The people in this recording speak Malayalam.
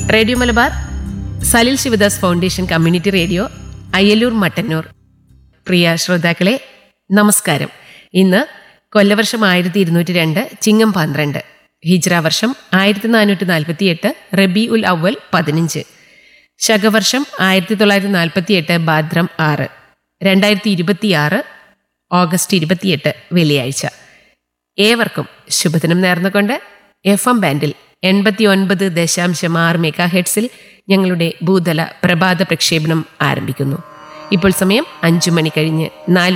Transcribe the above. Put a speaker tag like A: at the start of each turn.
A: radio Malabar Salil Sivadas foundation community radio Ayyalloor Mattannur പ്രിയ ശ്രോതാക്കളെ നമസ്കാരം ഇന്ന് കൊല്ലവർഷം ആയിരത്തി ഇരുന്നൂറ്റി രണ്ട് ചിങ്ങം പന്ത്രണ്ട് ഹിജ്ര വർഷം ആയിരത്തി നാനൂറ്റി നാൽപ്പത്തി എട്ട് റബി ഉൽ അവൽ പതിനഞ്ച് ശകവർഷം ആയിരത്തി തൊള്ളായിരത്തി നാൽപ്പത്തി എട്ട് ഭാദ്രം ആറ് രണ്ടായിരത്തി ഇരുപത്തിയാറ് ഓഗസ്റ്റ് ഇരുപത്തിയെട്ട് വെള്ളിയാഴ്ച ഏവർക്കും ശുഭദിനം നേർന്നുകൊണ്ട് എഫ് എം ബാൻഡിൽ എൺപത്തി ഒൻപത് ദശാംശം ആറ് മെഗാ ഹെഡ്സിൽ ഞങ്ങളുടെ ഭൂതല പ്രഭാത പ്രക്ഷേപണം ആരംഭിക്കുന്നു ഇപ്പോൾ സമയം അഞ്ചു മണി കഴിഞ്ഞ് നാല്